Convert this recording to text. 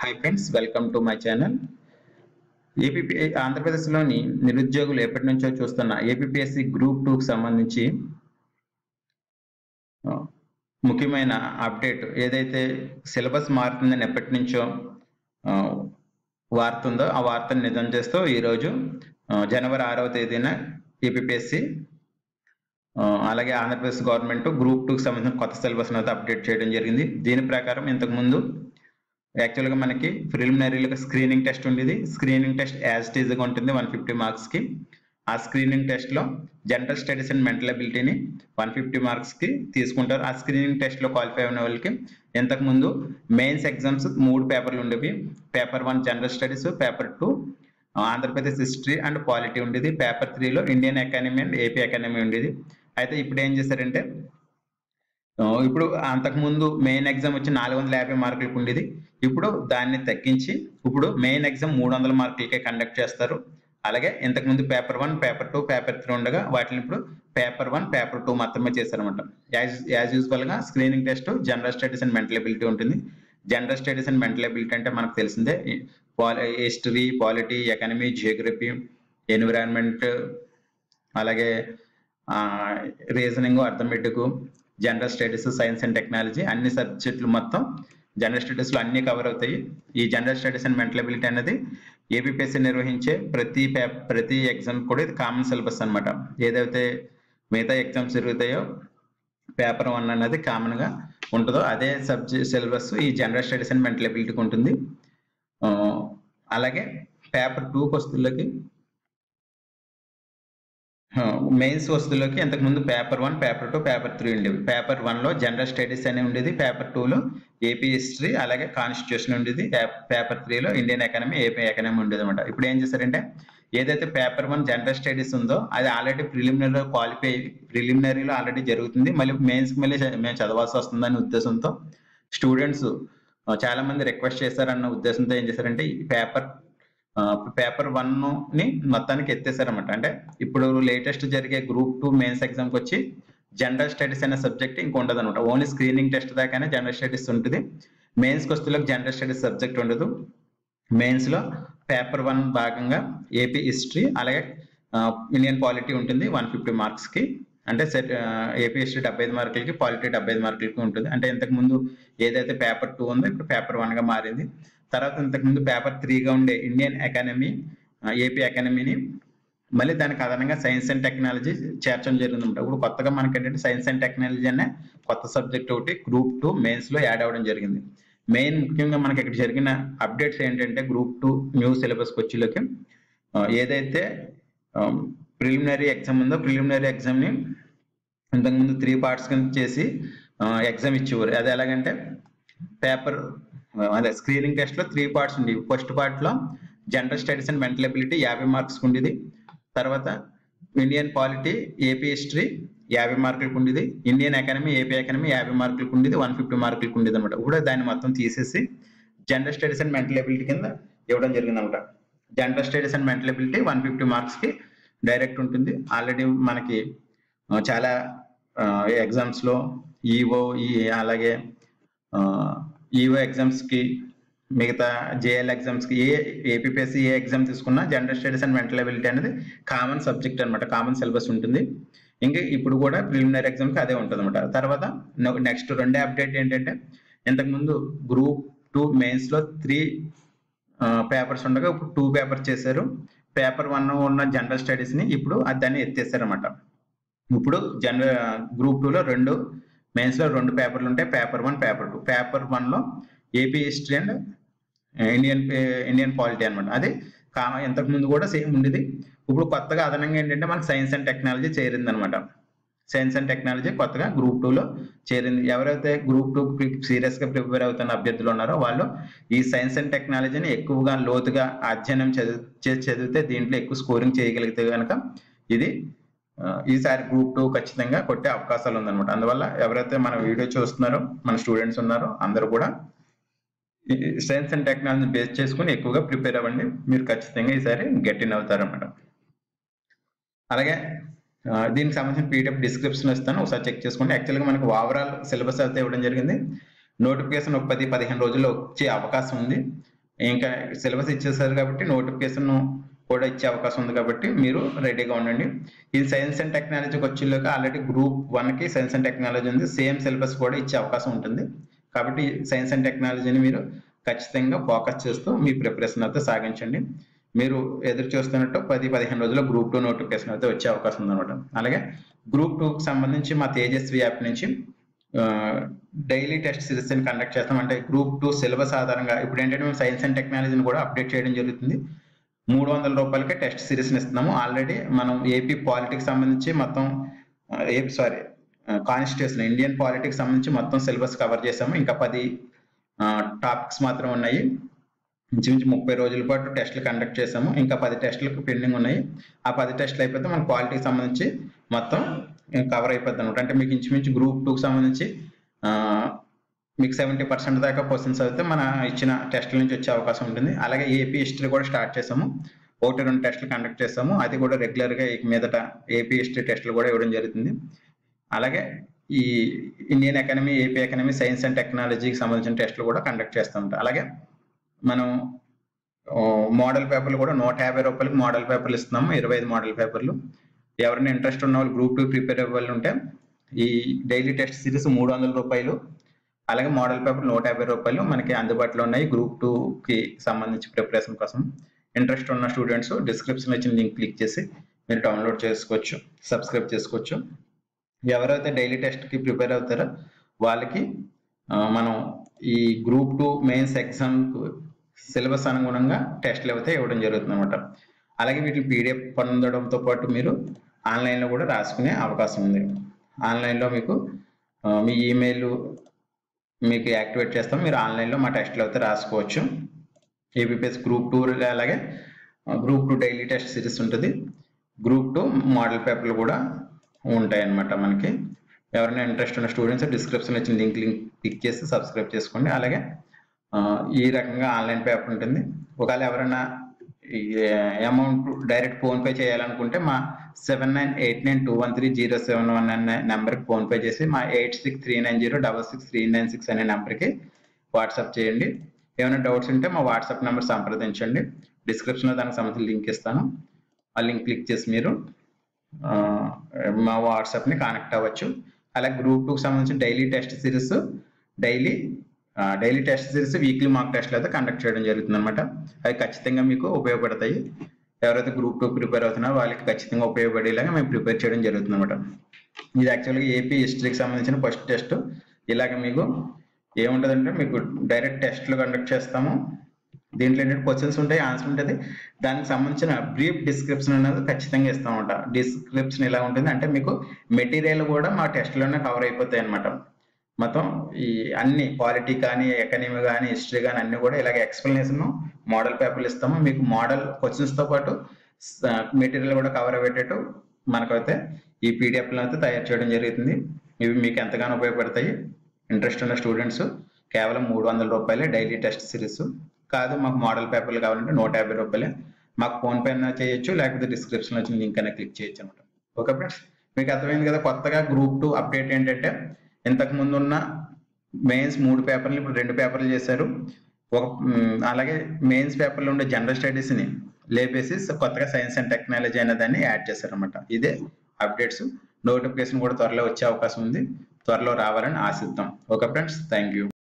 hi friends welcome to my channel APP ఆంధ్రప్రదేశ్లోని నిరుద్యోగులు ఎప్పటి నుంచో చూస్తున్న ఏపీపీఎస్సి గ్రూప్ టూకి సంబంధించి ఆ, ముఖ్యమైన అప్డేట్ ఏదైతే సిలబస్ మారుతుందని ఎప్పటి నుంచో ఆ, వార్త ఉందో ఆ వార్తను నిజం చేస్తూ ఈరోజు ఆ, జనవరి ఆరవ తేదీన ఏపీపీఎస్సి అలాగే ఆంధ్రప్రదేశ్ గవర్నమెంట్ గ్రూప్ టూకి సంబంధించిన కొత్త సిలబస్ అయితే అప్డేట్ చేయడం జరిగింది దీని ప్రకారం ఇంతకు ముందు యాక్చువల్గా మనకి ప్రిలిమినరీలుగా స్క్రీనింగ్ టెస్ట్ ఉండేది స్క్రీనింగ్ టెస్ట్ యాజ్ టీజ్గా ఉంటుంది వన్ ఫిఫ్టీ మార్క్స్కి ఆ స్క్రీనింగ్ టెస్ట్లో జనరల్ స్టడీస్ అండ్ మెంటల్ అబిలిటీని వన్ ఫిఫ్టీ మార్క్స్కి తీసుకుంటారు ఆ స్క్రీనింగ్ టెస్ట్లో క్వాలిఫై అయిన వాళ్ళకి ఇంతకు ముందు మెయిన్స్ ఎగ్జామ్స్ మూడు పేపర్లు ఉండేవి paper one general studies paper two Andhra Pradesh history and polity ఉండేది పేపర్ త్రీలో Indian economy and AP economy ఉండేది అయితే ఇప్పుడు ఏం చేశారంటే ఆ, ఇప్పుడు అంతకుముందు మెయిన్ ఎగ్జామ్ వచ్చి నాలుగు వందల యాభై మార్కులకు ఉండేది ఇప్పుడు దాన్ని తగ్గించి ఇప్పుడు మెయిన్ ఎగ్జామ్ మూడు వందల మార్కులకే కండక్ట్ చేస్తారు అలాగే ఇంతకుముందు paper one paper two paper three ఉండగా వాటిని ఇప్పుడు పేపర్ వన్ పేపర్ టూ మాత్రమే చేశారనమాట యాజ్ యాజ్ యూజువల్ గా screening test general studies and mental ability ఉంటుంది general studies and mental ability అంటే మనకు తెలిసిందే history polity economy geography environment అలాగే reasoning arithmetic general studies science and technology అన్ని సబ్జెక్టులు మొత్తం జనరల్ స్టడీస్ లో అన్ని కవర్ అవుతాయి ఈ general studies and mental ability అనేది ఏపీపీఎస్సీ నిర్వహించే ప్రతి పే- ప్రతి ఎగ్జామ్ కూడా ఇది కామన్ సిలబస్ అన్నమాట ఏదైతే మిగతా ఎగ్జామ్స్ జరుగుతాయో పేపర్ వన్ అనేది కామన్ గా ఉంటుందో అదే సబ్జెక్ట్ సిలబస్ ఈ జనరల్ స్టడీస్ అండ్ మెంటల్ అబిలిటీకి ఉంటుంది ఆ, అలాగే పేపర్ టూకి వస్తువులకి మెయిన్స్ వస్తువులకి ఇంతకు ముందు paper one paper two paper three ఉండేవి పేపర్ వన్ లో జనరల్ స్టడీస్ అని ఉండేది పేపర్ టూ లో ఏపీ హిస్టరీ అలాగే కాన్స్టిట్యూషన్ ఉండేది పేపర్ త్రీలో ఇండియన్ ఎకానమీ ఏపీ ఎకానమీ ఉండేది అనమాట ఇప్పుడు ఏం చేశారంటే ఏదైతే పేపర్ వన్ జనరల్ స్టడీస్ ఉందో అది ఆల్రెడీ ప్రిలిమినరీలో క్వాలిఫై ప్రిలిమినరీలో ఆల్రెడీ జరుగుతుంది మళ్ళీ మెయిన్స్ మళ్ళీ చ- మేము చదవాల్సి వస్తుందనే ఉద్దేశంతో స్టూడెంట్స్ చాలా మంది రిక్వెస్ట్ చేశారన్న ఉద్దేశంతో ఏం చేశారంటే ఈ పేపర్ పేపర్ వన్ ని మొత్తానికి ఎత్తేసారన్నమాట అంటే ఇప్పుడు లేటెస్ట్ జరిగే గ్రూప్ టూ మెయిన్స్ ఎగ్జామ్కి వచ్చి జనరల్ స్టడీస్ అనే సబ్జెక్ట్ ఇంక ఉండదు అనమాట ఓన్లీ స్క్రీనింగ్ టెస్ట్ దాకానే జనరల్ స్టడీస్ ఉంటుంది మెయిన్స్కి వస్తువులకు జనరల్ స్టడీస్ సబ్జెక్ట్ ఉండదు మెయిన్స్ లో పేపర్ వన్ భాగంగా ఏపీ హిస్టరీ అలాగే ఇండియన్ పాలిటీ ఉంటుంది వన్ ఫిఫ్టీ మార్క్స్ కి అంటే సెట్ ఏపీ హిస్టరీ డెబ్బై ఐదు మార్కులకి పాలిటీ డెబ్బై ఐదు మార్కులకి ఉంటుంది అంటే ఇంతకు ముందు ఏదైతే పేపర్ టూ ఉందో ఇప్పుడు పేపర్ వన్ గా మారింది తర్వాత ఇంతకు ముందు పేపర్ త్రీగా ఉండే ఇండియన్ ఎకానమీ ఏపీ ఎకానమీని మళ్ళీ దానికి అదనంగా సైన్స్ అండ్ టెక్నాలజీ చేర్చడం జరిగింది అనమాట ఇప్పుడు కొత్తగా మనకి ఏంటంటే సైన్స్ అండ్ టెక్నాలజీ అనే కొత్త సబ్జెక్ట్ ఒకటి గ్రూప్ టూ మెయిన్స్ లో యాడ్ అవ్వడం జరిగింది మెయిన్ ముఖ్యంగా మనకి ఇక్కడ జరిగిన అప్డేట్స్ ఏంటంటే గ్రూప్ టూ న్యూ సిలబస్ వచ్చేలోకి ఆ, ఏదైతే ప్రిలిమినరీ ఎగ్జామ్ ఉందో ప్రిలిమినరీ ఎగ్జామ్ ని ఇంతకుముందు త్రీ పార్ట్స్ కింద చేసి ఎగ్జామ్ ఇచ్చేవారు అది ఎలాగంటే పేపర్ అదే స్క్రీనింగ్ టెస్ట్ లో త్రీ పార్ట్స్ ఉండేవి ఫస్ట్ పార్ట్ లో general studies and mental ability యాభై మార్క్స్ ఉండేది తర్వాత ఇండియన్ పాలిటీ ఏపీ హిస్టరీ యాభై మార్కులకు ఉండేది ఇండియన్ ఎకానమీ ఏపీ ఎకానమీ యాభై మార్కులకు ఉండేది వన్ ఫిఫ్టీ మార్కులకు ఉండేది అనమాట ఇప్పుడు దాన్ని మొత్తం తీసేసి general studies and mental ability కింద ఇవ్వడం జరిగింది అనమాట general studies and mental ability one fifty marks కి డైరెక్ట్ ఉంటుంది ఆల్రెడీ మనకి ఆ, చాలా ఎగ్జామ్స్ లో ఈఓ ఈ అలాగే ఈఓ ఎగ్జామ్స్ కి మిగతా జేఎల్ ఎగ్జామ్స్ కి ఏ ఏపీఎస్సి ఏ ఎగ్జామ్ తీసుకున్నా general studies and mental ability అనేది కామన్ సబ్జెక్ట్ అన్నమాట కామన్ సిలబస్ ఉంటుంది ఇంకా ఇప్పుడు కూడా ప్రిలిమినరీ ఎగ్జామ్ కి అదే ఉంటుంది అనమాట తర్వాత నెక్స్ట్ రెండే అప్డేట్ ఏంటంటే ఇంతకు ముందు గ్రూప్ టూ మెయిన్స్ లో త్రీ పేపర్స్ ఉండగా ఇప్పుడు టూ పేపర్స్ చేశారు పేపర్ వన్ ఉన్న జనరల్ స్టడీస్ ని ఇప్పుడు అది దాన్ని ఎత్తేసారన్నమాట ఇప్పుడు జనరల్ గ్రూప్ టూ లో రెండు మెయిన్స్ లో రెండు పేపర్లు ఉంటాయి paper one paper two paper one లో AP history and Indian Indian polity అన్నమాట అది కామ ఇంతకు ముందు కూడా సేమ్ ఉండేది ఇప్పుడు కొత్తగా అదనంగా ఏంటంటే మనకి సైన్స్ అండ్ టెక్నాలజీ చేరింది అనమాట సైన్స్ అండ్ టెక్నాలజీ కొత్తగా గ్రూప్ టూ లో చేరింది ఎవరైతే గ్రూప్ టూ సీరియస్ గా ప్రిపేర్ అవుతున్న అభ్యర్థులు ఉన్నారో వాళ్ళు ఈ సైన్స్ అండ్ టెక్నాలజీని ఎక్కువగా లోతుగా అధ్యయనం చదివి చేసి చదివితే దీంట్లో ఎక్కువ స్కోరింగ్ చేయగలిగితే కనుక ఇది ఆ, ఈసారి గ్రూప్ టూ ఖచ్చితంగా కొట్టే అవకాశాలు ఉందన్నమాట అందువల్ల ఎవరైతే మన వీడియో చూస్తున్నారో మన స్టూడెంట్స్ ఉన్నారో అందరూ కూడా సైన్స్ అండ్ టెక్నాలజీ బేస్ చేసుకుని ఎక్కువగా ప్రిపేర్ అవ్వండి మీరు ఖచ్చితంగా ఈసారి గెట్ ఇన్ అవుతారన్నమాట అలాగే ఆ, దీనికి సంబంధించిన పీడిఎఫ్ డిస్క్రిప్షన్ ఇస్తాను ఒకసారి చెక్ చేసుకోండి యాక్చువల్గా మనకు ఓవరాల్ సిలబస్ అయితే ఇవ్వడం జరిగింది నోటిఫికేషన్ ఒక పది పదిహేను రోజుల్లో వచ్చే అవకాశం ఉంది ఇంకా సిలబస్ ఇచ్చేసారు కాబట్టి నోటిఫికేషన్ కూడా ఇచ్చే అవకాశం ఉంది కాబట్టి మీరు రెడీగా ఉండండి ఇది సైన్స్ అండ్ టెక్నాలజీకి వచ్చేలోకి ఆల్రెడీ గ్రూప్ వన్కి సైన్స్ అండ్ టెక్నాలజీ ఉంది సేమ్ సిలబస్ కూడా ఇచ్చే అవకాశం ఉంటుంది కాబట్టి సైన్స్ అండ్ టెక్నాలజీని మీరు ఖచ్చితంగా ఫోకస్ చేస్తూ మీ ప్రిపరేషన్ అయితే సాగించండి మీరు ఎదురు చూస్తున్నట్టు పది పదిహేను రోజుల్లో గ్రూప్ టూ నోటిఫికేషన్ అయితే వచ్చే అవకాశం ఉందన్నమాట అలాగే గ్రూప్ టూకి సంబంధించి మా తేజస్వి యాప్ నుంచి డైలీ టెస్ట్ సిరీస్ ని కండక్ట్ చేస్తాం అంటే గ్రూప్ టూ సిలబస్ ఆధారంగా ఇప్పుడు ఏంటంటే మేము సైన్స్ అండ్ టెక్నాలజీని కూడా అప్డేట్ చేయడం జరుగుతుంది మూడు వందల రూపాయలకే టెస్ట్ సిరీస్ ఇస్తున్నాము ఆల్రెడీ మనం ఏపీ పాలిటిక్స్ సంబంధించి మొత్తం AP sorry constitution Indian politics సంబంధించి మొత్తం సిలబస్ కవర్ చేసాము ఇంకా పది టాపిక్స్ మాత్రం ఉన్నాయి ఇంచుమించు ముప్పై రోజుల పాటు టెస్టులు కండక్ట్ చేసాము ఇంకా పది టెస్టులకు పెండింగ్ ఉన్నాయి ఆ పది టెస్టులు అయిపోతే మన క్వాలిటీకి సంబంధించి మొత్తం కవర్ అయిపోద్ది అనమాట అంటే మీకు ఇంచుమించు గ్రూప్ టూకి సంబంధించి ఆ, మీకు సెవెంటీ పర్సెంట్ దాకా క్వశ్చన్స్ అయితే మన ఇచ్చిన టెస్టుల నుంచి వచ్చే అవకాశం ఉంటుంది అలాగే ఏపీ హిస్టరీ కూడా స్టార్ట్ చేసాము ఒకటి రెండు టెస్టులు కండక్ట్ చేసాము అది కూడా రెగ్యులర్గా ఇక మీదట ఏపీ హిస్టరీ టెస్టులు కూడా ఇవ్వడం జరుగుతుంది అలాగే ఈ Indian economy AP economy science and టెక్నాలజీకి సంబంధించిన టెస్టులు కూడా కండక్ట్ చేస్తూ ఉంటాం అలాగే మనం మోడల్ పేపర్లు కూడా నూట యాభై రూపాయలకి మోడల్ పేపర్లు ఇస్తున్నాము ఇరవై ఐదు మోడల్ పేపర్లు ఎవరైనా ఇంట్రెస్ట్ ఉన్న వాళ్ళు గ్రూప్ టూ ప్రిపేర్ అవ్వాలి ఉంటే ఈ డైలీ టెస్ట్ సిరీస్ మూడు వందల రూపాయలు అలాగే మోడల్ పేపర్ నూట యాభై రూపాయలు మనకి అందుబాటులో ఉన్నాయి గ్రూప్ టూ కి సంబంధించి ప్రిపరేషన్ కోసం ఇంట్రెస్ట్ ఉన్న స్టూడెంట్స్ డిస్క్రిప్షన్ ఇచ్చిన లింక్ క్లిక్ చేసి మీరు డౌన్లోడ్ చేసుకోవచ్చు సబ్స్క్రైబ్ చేసుకోవచ్చు ఎవరైతే డైలీ టెస్ట్ కి ప్రిపేర్ అవుతారో వాళ్ళకి ఆ, మనం ఈ group two mains exam syllabus అనుగుణంగా టెస్ట్లు అయితే ఇవ్వడం జరుగుతుంది అనమాట అలాగే వీటిని పీడిఎఫ్ పొందడంతో పాటు మీరు ఆన్లైన్లో కూడా రాసుకునే అవకాశం ఉంది ఆన్లైన్లో మీకు ఆ, మీ ఈమెయిల్ మీకు యాక్టివేట్ చేస్తాం మీరు ఆన్లైన్లో మా టెస్ట్లు అయితే రాసుకోవచ్చు ఏబిపిఎస్ గ్రూప్ టూ అలాగే group two daily test series ఉంటుంది గ్రూప్ టూ మోడల్ పేపర్లు కూడా ఉంటాయి అన్నమాట మనకి ఎవరైనా ఇంట్రెస్ట్ ఉన్న స్టూడెంట్స్ డిస్క్రిప్షన్ ఇచ్చిన లింక్ లింక్ క్లిక్ చేసి సబ్స్క్రైబ్ చేసుకోండి అలాగే ఆ, ఈ రకంగా ఆన్లైన్ పేపర్ ఉంటుంది ఒకవేళ ఎవరైనా అమౌంట్ డైరెక్ట్ ఫోన్ పే చేయాలనుకుంటే మా seven nine eight nine two one three zero seven one అనే నెంబర్కి ఫోన్ పే చేసి మా eight six three nine zero double six three nine six అనే నెంబర్కి వాట్సాప్ చేయండి ఏమైనా డౌట్స్ ఉంటే మా వాట్సాప్ నెంబర్ సంప్రదించండి డిస్క్రిప్షన్లో దానికి సంబంధించిన లింక్ ఇస్తాను ఆ లింక్ క్లిక్ చేసి మీరు ఆ, మా వాట్సాప్ని కనెక్ట్ అవ్వచ్చు అలాగే గ్రూప్ టూకి సంబంధించిన daily test series daily daily test series weekly mock టెస్ట్లు అయితే కండక్ట్ చేయడం జరుగుతుంది అనమాట అవి ఖచ్చితంగా మీకు ఉపయోగపడతాయి ఎవరైతే గ్రూప్ టూ ప్రిపేర్ అవుతున్నారో వాళ్ళకి ఖచ్చితంగా ఉపయోగపడేలాగా మేము ప్రిపేర్ చేయడం జరుగుతుంది అనమాట ఇది యాక్చువల్గా ఏపీ హిస్టరీకి సంబంధించిన ఫస్ట్ టెస్ట్ ఇలాగ మీకు ఏముంటుందంటే మీకు డైరెక్ట్ టెస్ట్లు కండక్ట్ చేస్తాము దీంట్లో ఏంటంటే క్వశ్చన్స్ ఉంటాయి ఆన్సర్ ఉంటుంది దానికి సంబంధించిన బ్రీఫ్ డిస్క్రిప్షన్ అనేది ఖచ్చితంగా ఇస్తామన్నమాట డిస్క్రిప్షన్ ఎలా ఉంటుంది అంటే మీకు మెటీరియల్ కూడా మా టెస్ట్లోనే కవర్ అయిపోతాయి అనమాట మొత్తం ఈ అన్ని క్వాలిటీ కానీ ఎకనమీ కానీ హిస్టరీ కానీ అన్ని కూడా ఇలాగ ఎక్స్ప్లెనేషన్ మోడల్ పేపర్లు ఇస్తాము మీకు మోడల్ క్వశ్చన్స్ తో పాటు మెటీరియల్ కూడా కవర్ అయ్యేటట్టు మనకైతే ఈ పీడిఎఫ్లను అయితే తయారు చేయడం జరుగుతుంది ఇవి మీకు ఎంతగానో ఉపయోగపడతాయి ఇంట్రెస్ట్ ఉన్న స్టూడెంట్స్ కేవలం మూడు వందల రూపాయలే డైలీ టెస్ట్ సిరీస్ కాదు మాకు మోడల్ పేపర్లు కావాలంటే నూట యాభై రూపాయలే మాకు ఫోన్ పే అయినా చేయొచ్చు లేకపోతే డిస్క్రిప్షన్ వచ్చిన లింక్ అయినా క్లిక్ చేయొచ్చు అనమాట ఓకే ఫ్రెండ్స్ మీకు అర్థమైంది కదా కొత్తగా గ్రూప్ టూ అప్డేట్ ఏంటంటే ఇంతకు ముందు ఉన్న మెయిన్స్ మూడు పేపర్లు ఇప్పుడు రెండు పేపర్లు చేశారు ఒక మ్, అలాగే మెయిన్స్ పేపర్లో ఉండే జనరల్ స్టడీస్ ని లేపేసి కొత్తగా సైన్స్ అండ్ టెక్నాలజీ అనే దాన్ని యాడ్ చేశారనమాట ఇదే అప్డేట్స్ నోటిఫికేషన్ కూడా త్వరలో వచ్చే అవకాశం ఉంది త్వరలో రావాలని ఆశిద్దాం ఓకే ఫ్రెండ్స్ థ్యాంక్ యూ